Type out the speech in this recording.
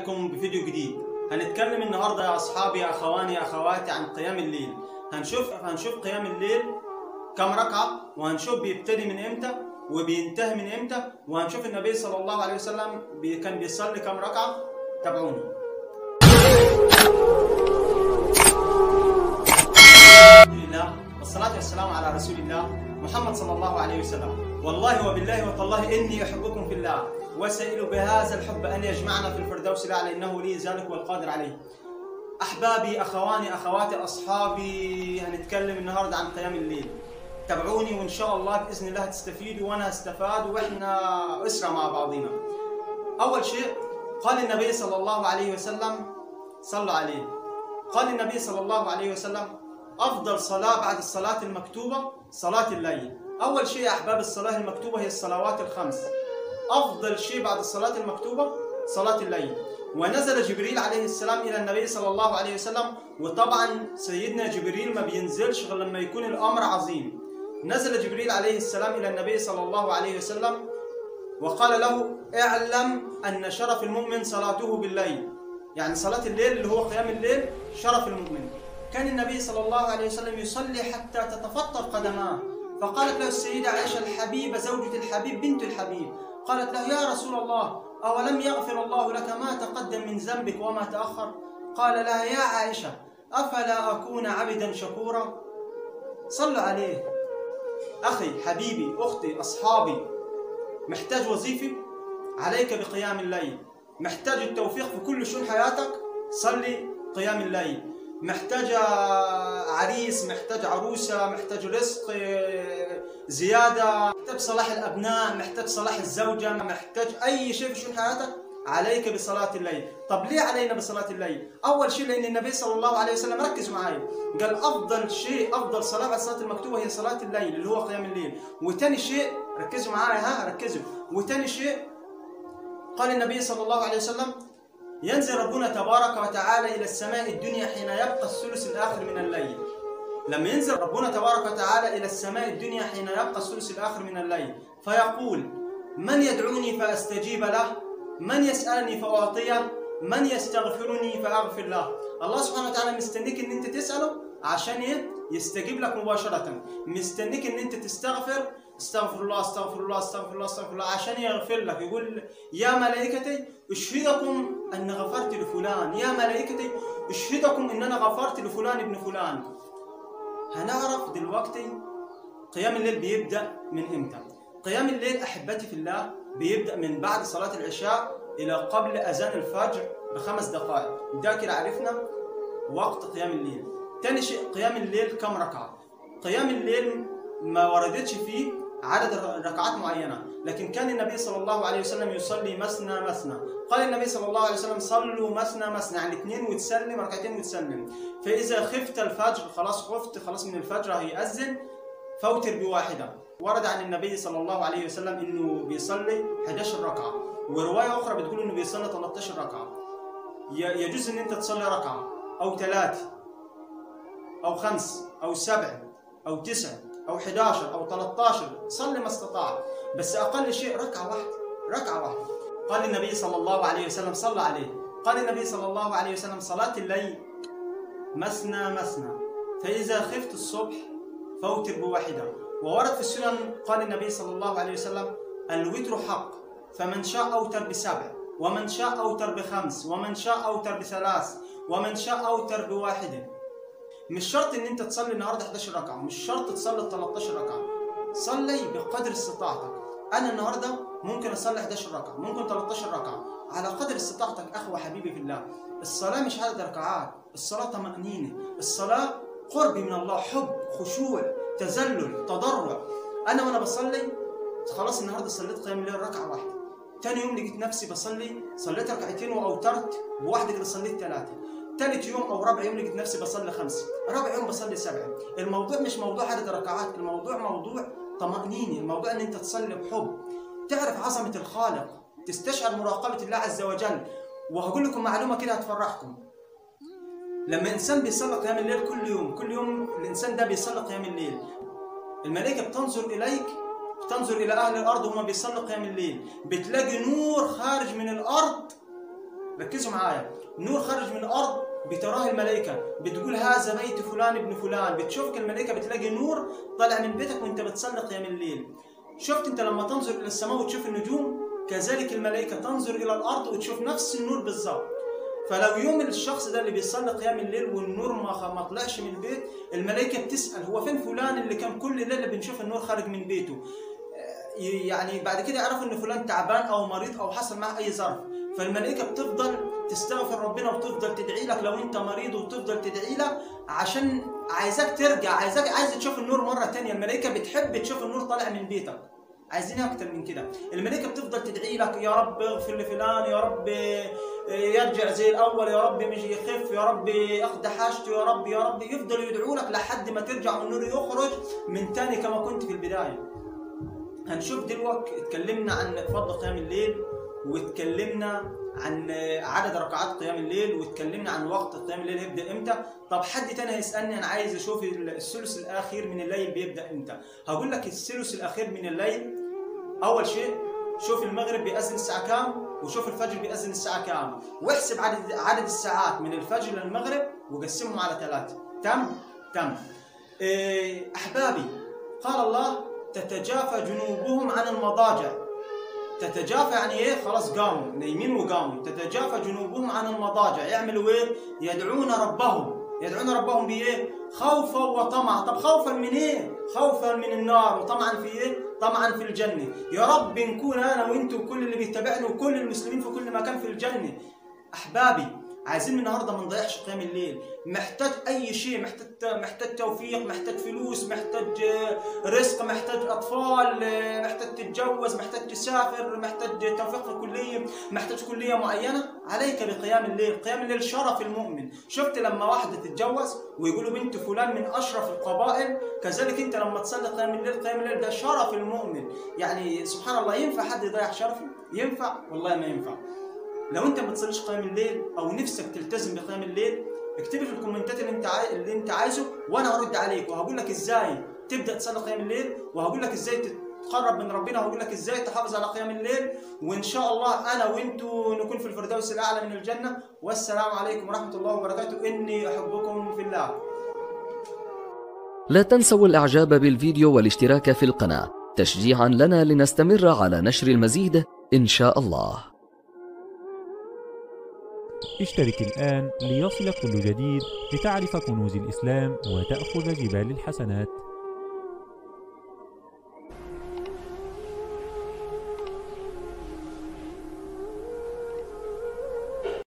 عليكم بفيديو جديد هنتكلم النهارده يا اصحابي يا اخواني يا اخواتي عن قيام الليل هنشوف هنشوف قيام الليل كم ركعه وهنشوف بيبتدي من امتى وبينتهي من امتى وهنشوف النبي صلى الله عليه وسلم بي كان بيصلي كم ركعه تابعوني لله والصلاة والسلام على رسول الله محمد صلى الله عليه وسلم والله وبالله وتالله إني أحبكم في الله وسائل بهذا الحب أن يجمعنا في الفردوس الأعلى إنه لي ذلك والقادر عليه أحبابي أخواني أخواتي أصحابي هنتكلم النهاردة عن قيام الليل تابعوني وإن شاء الله بإذن الله تستفيدوا وأنا هستفاد وإحنا أسرة مع بعضنا أول شيء قال النبي صلى الله عليه وسلم صلوا عليه قال النبي صلى الله عليه وسلم أفضل صلاة بعد الصلاة المكتوبة صلاة الليل أول شيء يا أحباب الصلاة المكتوبة هي الصلوات الخمس أفضل شيء بعد الصلاة المكتوبة صلاة الليل ونزل جبريل عليه السلام إلى النبي صلى الله عليه وسلم وطبعا سيدنا جبريل ما بينزلش غير لما يكون الأمر عظيم نزل جبريل عليه السلام إلى النبي صلى الله عليه وسلم وقال له اعلم أن شرف المؤمن صلاته بالليل يعني صلاة الليل اللي هو قيام الليل شرف المؤمن كان النبي صلى الله عليه وسلم يصلي حتى تتفطر قدماه فقالت له السيدة عائشة الحبيبة زوجة الحبيب بنت الحبيب قالت له يا رسول الله أولم يغفر الله لك ما تقدم من ذنبك وما تأخر قال لها يا عائشة أفلا أكون عبدا شكورا صلوا عليه أخي حبيبي أختي أصحابي محتاج وظيفة عليك بقيام الليل محتاج التوفيق في كل شؤون حياتك صلي قيام الليل محتاج عريس محتاج عروسة محتاج رزق زيادة محتاج صلاح الأبناء محتاج صلاح الزوجة محتاج أي شيء في شؤون حياتك عليك بصلاة الليل طب ليه علينا بصلاة الليل أول شيء لأن النبي صلى الله عليه وسلم ركز معايا قال أفضل شيء أفضل صلاة بعد الصلاة المكتوبة هي صلاة الليل اللي هو قيام الليل وتاني شيء ركزوا معايا ها ركزوا وتاني شيء قال النبي صلى الله عليه وسلم ينزل ربنا تبارك وتعالى إلى السماء الدنيا حين يبقى الثلث الآخر من الليل لما ينزل ربنا تبارك وتعالى إلى السماء الدنيا حين يبقى الثلث الآخر من الليل فيقول من يدعوني فأستجيب له من يسألني فأعطيه من يستغفرني فأغفر له الله سبحانه وتعالى مستنيك ان انت تسأله عشان ايه يستجيب لك مباشرة مستنيك ان انت تستغفر استغفر الله استغفر الله استغفر الله استغفر الله عشان يغفر لك يقول يا ملائكتي اشهدكم ان غفرت لفلان يا ملائكتي اشهدكم ان انا غفرت لفلان ابن فلان هنعرف دلوقتي قيام الليل بيبدا من امتى قيام الليل احبتي في الله بيبدا من بعد صلاه العشاء الى قبل اذان الفجر بخمس دقائق ده كده عرفنا وقت قيام الليل تاني شيء قيام الليل كم ركعه قيام الليل ما وردتش فيه عدد ركعات معينه لكن كان النبي صلى الله عليه وسلم يصلي مثنى مثنى قال النبي صلى الله عليه وسلم صلوا مثنى مثنى يعني اثنين وتسلم ركعتين وتسلم فاذا خفت الفجر خلاص خفت خلاص من الفجر هيأذن فوتر بواحده ورد عن النبي صلى الله عليه وسلم انه بيصلي 11 ركعه وروايه اخرى بتقول انه بيصلي 13 ركعه يجوز ان انت تصلي ركعه او ثلاثه او خمس او سبع او تسع او 11 او 13 صلي ما استطاع بس اقل شيء ركعه واحده ركعه واحده قال النبي صلى الله عليه وسلم صلى عليه قال النبي صلى الله عليه وسلم صلاه الليل مثنى مثنى فاذا خفت الصبح فوتر بواحده وورد في السنن قال النبي صلى الله عليه وسلم الوتر حق فمن شاء اوتر بسبع ومن شاء اوتر بخمس ومن شاء اوتر بثلاث ومن شاء اوتر بواحده مش شرط ان انت تصلي النهارده 11 ركعه مش شرط تصلي 13 ركعه صلي بقدر استطاعتك انا النهارده ممكن اصلي 11 ركعه ممكن 13 ركعه على قدر استطاعتك اخ وحبيبي في الله الصلاه مش عدد ركعات الصلاه طمانينه الصلاه قرب من الله حب خشوع تذلل تضرع انا وانا بصلي خلاص النهارده صليت قيام الليل ركعه واحده تاني يوم لقيت نفسي بصلي صليت ركعتين واوترت بواحده كده صليت ثلاثه ثالث يوم او رابع يوم لقيت نفسي بصلي خمسه رابع يوم بصلي سبعه الموضوع مش موضوع عدد ركعات الموضوع موضوع طمأنينة الموضوع ان انت تصلي بحب تعرف عظمة الخالق تستشعر مراقبة الله عز وجل وهقول لكم معلومة كده هتفرحكم لما انسان بيصلي قيام الليل كل يوم كل يوم الانسان ده بيصلي قيام الليل الملائكة بتنظر اليك بتنظر الى اهل الارض وهم بيصلوا قيام الليل بتلاقي نور خارج من الارض ركزوا معايا نور خرج من الارض بتراه الملائكة بتقول هذا بيت فلان ابن فلان بتشوفك الملائكة بتلاقي نور طالع من بيتك وانت بتصلي قيام الليل شفت انت لما تنظر الى السماء وتشوف النجوم كذلك الملائكة تنظر الى الارض وتشوف نفس النور بالظبط فلو يوم الشخص ده اللي بيصلي قيام الليل والنور ما ما طلعش من البيت الملائكه بتسال هو فين فلان اللي كان كل ليله بنشوف النور خارج من بيته يعني بعد كده يعرفوا ان فلان تعبان او مريض او حصل معاه اي ظرف فالملائكه بتفضل تستغفر ربنا وتفضل تدعي لك لو انت مريض وتفضل تدعي لك عشان عايزاك ترجع عايزاك عايز تشوف النور مره تانية الملائكه بتحب تشوف النور طالع من بيتك عايزين اكتر من كده الملائكه بتفضل تدعي لك يا رب اغفر لفلان يا رب يرجع زي الاول يا رب مش يخف يا رب اخد حاجته يا رب يا رب يفضلوا يدعوا لك لحد ما ترجع والنور يخرج من تاني كما كنت في البدايه هنشوف دلوقتي اتكلمنا عن فضل قيام الليل واتكلمنا عن عدد ركعات قيام الليل واتكلمنا عن وقت قيام الليل هيبدا امتى طب حد تاني هيسالني انا عايز اشوف الثلث الاخير من الليل بيبدا امتى هقول لك الثلث الاخير من الليل اول شيء شوف المغرب بيأذن الساعه كام وشوف الفجر بيأذن الساعه كام واحسب عدد عدد الساعات من الفجر للمغرب وقسمهم على ثلاثه تم تم إيه احبابي قال الله تتجافى جنوبهم عن المضاجع تتجافى يعني ايه خلاص قاموا نايمين وقاموا تتجافى جنوبهم عن المضاجع يعملوا ايه يدعون ربهم يدعون ربهم بايه خوفا وطمعا طب خوفا من ايه خوفا من النار وطمعا في ايه طمعا في الجنه يا رب نكون انا وانت وكل اللي بيتبعني وكل المسلمين في كل مكان في الجنه احبابي عايزين النهارده ما نضيعش قيام الليل محتاج اي شيء محتاج محتاج توفيق محتاج فلوس محتاج رزق محتاج اطفال محتاج تتجوز محتاج تسافر محتاج توفيق في الكليه محتاج كليه معينه عليك بقيام الليل قيام الليل شرف المؤمن شفت لما واحده تتجوز ويقولوا بنت فلان من اشرف القبائل كذلك انت لما تصلي قيام الليل قيام الليل ده شرف المؤمن يعني سبحان الله ينفع حد يضيع شرفه ينفع والله ما ينفع لو انت ما بتصليش قيام الليل او نفسك تلتزم بقيام الليل اكتب في الكومنتات اللي انت عاي... اللي انت عايزه وانا هرد عليك وهقول لك ازاي تبدا تصلي قيام الليل وهقول لك ازاي تقرب من ربنا وهقول لك ازاي تحافظ على قيام الليل وان شاء الله انا وانتو نكون في الفردوس الاعلى من الجنه والسلام عليكم ورحمه الله وبركاته اني احبكم في الله لا تنسوا الاعجاب بالفيديو والاشتراك في القناه تشجيعا لنا لنستمر على نشر المزيد ان شاء الله اشترك الآن ليصل كل جديد لتعرف كنوز الإسلام وتأخذ جبال الحسنات